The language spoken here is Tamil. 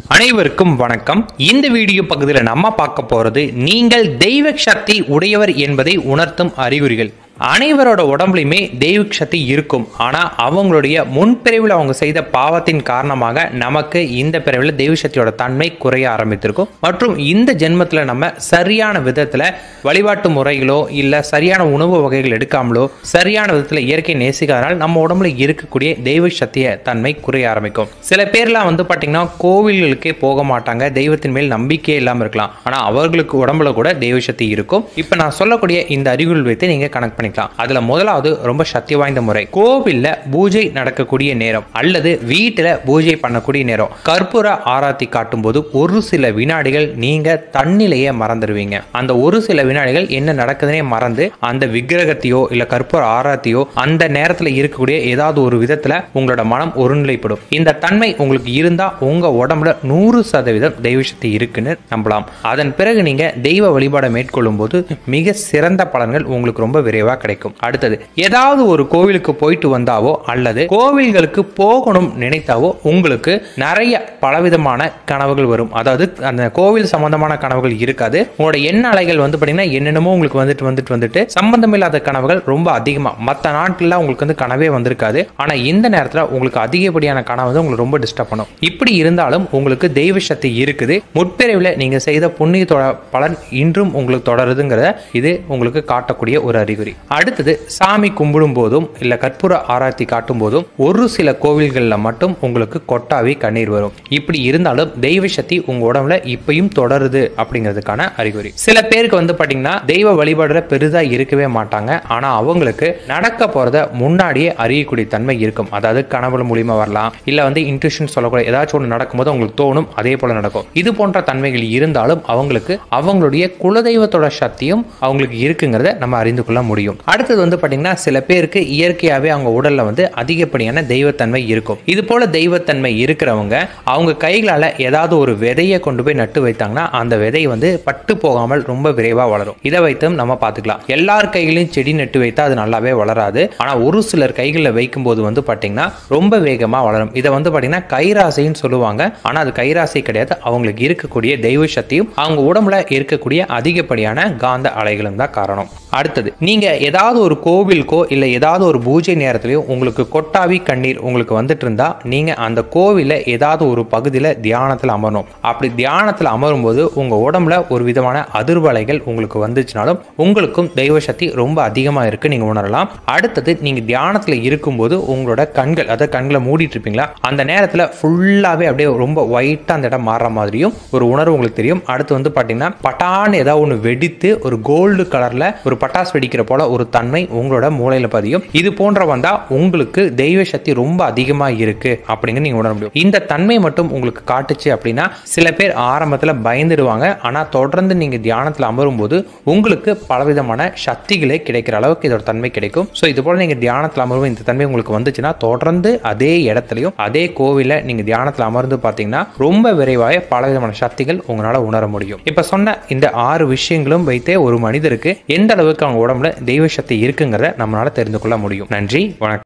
அனைவருக்கும் வணக்கம் இந்த வீடியோ பகுதியில் நம்ம பார்க்க போறது நீங்கள் தெய்வ சக்தி உடையவர் என்பதை உணர்த்தும் அறிகுறிகள் அனைவரோட உடம்புலையுமே தெய்வ சக்தி இருக்கும் ஆனா அவங்களுடைய முன்பிறவில் அவங்க செய்த பாவத்தின் காரணமாக நமக்கு இந்த பிறவில் தெய்வ சக்தியோட தன்மை குறைய ஆரம்பித்திருக்கும் மற்றும் இந்த ஜென்மத்துல நம்ம சரியான விதத்துல வழிபாட்டு முறைகளோ இல்ல சரியான உணவு வகைகள் எடுக்காமலோ சரியான விதத்துல இயற்கை நேசிக்காதனால் நம்ம உடம்புல இருக்கக்கூடிய தெய்வ சக்திய தன்மை குறைய ஆரம்பிக்கும் சில பேர்லாம் வந்து பாத்தீங்கன்னா கோவில்களுக்கே போக மாட்டாங்க தெய்வத்தின் மேல் நம்பிக்கையே இல்லாம இருக்கலாம் ஆனா அவர்களுக்கு உடம்புல கூட தெய்வ சக்தி இருக்கும் இப்ப நான் சொல்லக்கூடிய இந்த அறிகுறிகள் வைத்து நீங்க கனெக்ட் பண்ணிக்கலாம் அதுல முதலாவது ரொம்ப சக்தி வாய்ந்த முறை கோவில்ல பூஜை நடக்கக்கூடிய நேரம் அல்லது வீட்டுல பூஜை பண்ணக்கூடிய நேரம் கற்பூர ஆராத்தி காட்டும் போது ஒரு சில வினாடிகள் நீங்க தன்னிலையே மறந்துடுவீங்க அந்த ஒரு சில வினாடிகள் என்ன நடக்குதுன்னே மறந்து அந்த விக்கிரகத்தையோ இல்ல கற்பூர ஆராத்தியோ அந்த நேரத்துல இருக்கக்கூடிய ஏதாவது ஒரு விதத்துல உங்களோட மனம் ஒருநிலைப்படும் இந்த தன்மை உங்களுக்கு இருந்தா உங்க உடம்புல நூறு சதவீதம் தெய்வ சக்தி இருக்குன்னு நம்பலாம் அதன் பிறகு நீங்க தெய்வ வழிபாடை மேற்கொள்ளும் போது மிக சிறந்த பலன்கள் உங்களுக்கு ரொம்ப விரைவா கிடைக்கும் அடுத்தது ஏதாவது ஒரு கோவிலுக்கு போயிட்டு வந்தாவோ அல்லது கோவில்களுக்கு போகணும் நினைத்தாவோ உங்களுக்கு நிறைய பலவிதமான கனவுகள் வரும் அதாவது அந்த கோவில் சம்பந்தமான கனவுகள் இருக்காது உங்களோட எண்ண அலைகள் வந்து பாத்தீங்கன்னா என்னென்னமோ உங்களுக்கு வந்துட்டு வந்துட்டு வந்துட்டு சம்பந்தமில்லாத கனவுகள் ரொம்ப அதிகமா மற்ற நாட்கள்ல உங்களுக்கு வந்து கனவே வந்திருக்காது ஆனா இந்த நேரத்துல உங்களுக்கு அதிகப்படியான கனவு வந்து உங்களுக்கு ரொம்ப டிஸ்டர்ப் பண்ணும் இப்படி இருந்தாலும் உங்களுக்கு தெய்வ சக்தி இருக்குது முற்பிறவில் நீங்க செய்த புண்ணியத்தோட பலன் இன்றும் உங்களுக்கு தொடருதுங்கிறத இது உங்களுக்கு காட்டக்கூடிய ஒரு அறிகுறி அடுத்தது சாமி கும்பிடும் போதும் இல்ல கற்பூர ஆராய்ச்சி காட்டும் போதும் ஒரு சில கோவில்களில் மட்டும் உங்களுக்கு கொட்டாவி கண்ணீர் வரும் இப்படி இருந்தாலும் தெய்வ சக்தி உங்க உடம்புல இப்பயும் தொடருது அப்படிங்கிறதுக்கான அறிகுறி சில பேருக்கு வந்து பாத்தீங்கன்னா தெய்வ வழிபாடுற பெரிதா இருக்கவே மாட்டாங்க ஆனா அவங்களுக்கு நடக்க போறத முன்னாடியே அறியக்கூடிய தன்மை இருக்கும் அதாவது கனவுல மூலியமா வரலாம் இல்ல வந்து இன்ட்யூஷன் சொல்லக்கூடிய ஏதாச்சும் ஒன்று நடக்கும்போது அவங்களுக்கு தோணும் அதே போல நடக்கும் இது போன்ற தன்மைகள் இருந்தாலும் அவங்களுக்கு அவங்களுடைய குலதெய்வத்தோட சக்தியும் அவங்களுக்கு இருக்குங்கிறத நம்ம அறிந்து கொள்ள முடியும் அடுத்தது வந்து பாத்தீங்கன்னா சில பேருக்கு இயற்கையாவே அவங்க உடல்ல வந்து அதிகப்படியான தெய்வத்தன்மை இருக்கும் இது போல தெய்வத்தன்மை இருக்கிறவங்க அவங்க கைகளால ஏதாவது ஒரு விதையை கொண்டு போய் நட்டு வைத்தாங்கன்னா அந்த விதை வந்து பட்டு போகாமல் ரொம்ப விரைவா வளரும் இதை வைத்தும் நம்ம பார்த்துக்கலாம் எல்லார் கைகளையும் செடி நட்டு வைத்தா அது நல்லாவே வளராது ஆனா ஒரு சிலர் கைகளில் வைக்கும் போது வந்து பாத்தீங்கன்னா ரொம்ப வேகமா வளரும் இதை வந்து பாத்தீங்கன்னா கைராசைன்னு சொல்லுவாங்க ஆனா அது கைராசை கிடையாது அவங்களுக்கு இருக்கக்கூடிய தெய்வ சக்தியும் அவங்க உடம்புல இருக்கக்கூடிய அதிகப்படியான காந்த அலைகளும் தான் காரணம் அடுத்தது நீங்க ஏதாவது ஒரு கோவிலுக்கோ இல்ல ஏதாவது ஒரு பூஜை நேரத்திலயோ உங்களுக்கு கொட்டாவி கண்ணீர் உங்களுக்கு வந்துட்டு இருந்தா நீங்க அந்த கோவில ஏதாவது ஒரு பகுதியில தியானத்துல அமரணும் அப்படி தியானத்துல அமரும் போது உங்க உடம்புல ஒரு விதமான அதிர்வலைகள் உங்களுக்கு வந்துச்சுனாலும் உங்களுக்கும் தெய்வ சக்தி ரொம்ப அதிகமா இருக்கு நீங்க உணரலாம் அடுத்தது நீங்க தியானத்துல இருக்கும்போது உங்களோட கண்கள் அதாவது கண்களை மூடிட்டு இருப்பீங்களா அந்த நேரத்துல ஃபுல்லாவே அப்படியே ரொம்ப ஒயிட்டா அந்த இடம் மாறுற மாதிரியும் ஒரு உணர்வு உங்களுக்கு தெரியும் அடுத்து வந்து பாத்தீங்கன்னா பட்டான்னு ஏதாவது ஒன்று வெடித்து ஒரு கோல்டு கலர்ல ஒரு பட்டாசு வெடிக்கிற போல ஒரு தன்மை உங்களோட மூளையில பதியும் இது போன்ற வந்தா உங்களுக்கு தெய்வ சக்தி ரொம்ப அதிகமா இருக்கு அப்படிங்க நீங்க உணர முடியும் இந்த தன்மை மட்டும் உங்களுக்கு காட்டுச்சு அப்படின்னா சில பேர் ஆரம்பத்துல பயந்துடுவாங்க ஆனா தொடர்ந்து நீங்க தியானத்துல அமரும் போது உங்களுக்கு பலவிதமான சக்திகளே கிடைக்கிற அளவுக்கு இதோட தன்மை கிடைக்கும் ஸோ இது போல நீங்க தியானத்துல அமரும் இந்த தன்மை உங்களுக்கு வந்துச்சுன்னா தொடர்ந்து அதே இடத்துலயும் அதே கோவில நீங்க தியானத்துல அமர்ந்து பாத்தீங்கன்னா ரொம்ப விரைவாக பலவிதமான சக்திகள் உங்களால உணர முடியும் இப்ப சொன்ன இந்த ஆறு விஷயங்களும் வைத்தே ஒரு மனிதருக்கு எந்த அளவுக்கு அவங்க உடம்புல தெய்வ சக்தி இருக்குங்கிறத நம்மளால தெரிந்து கொள்ள முடியும் நன்றி வணக்கம்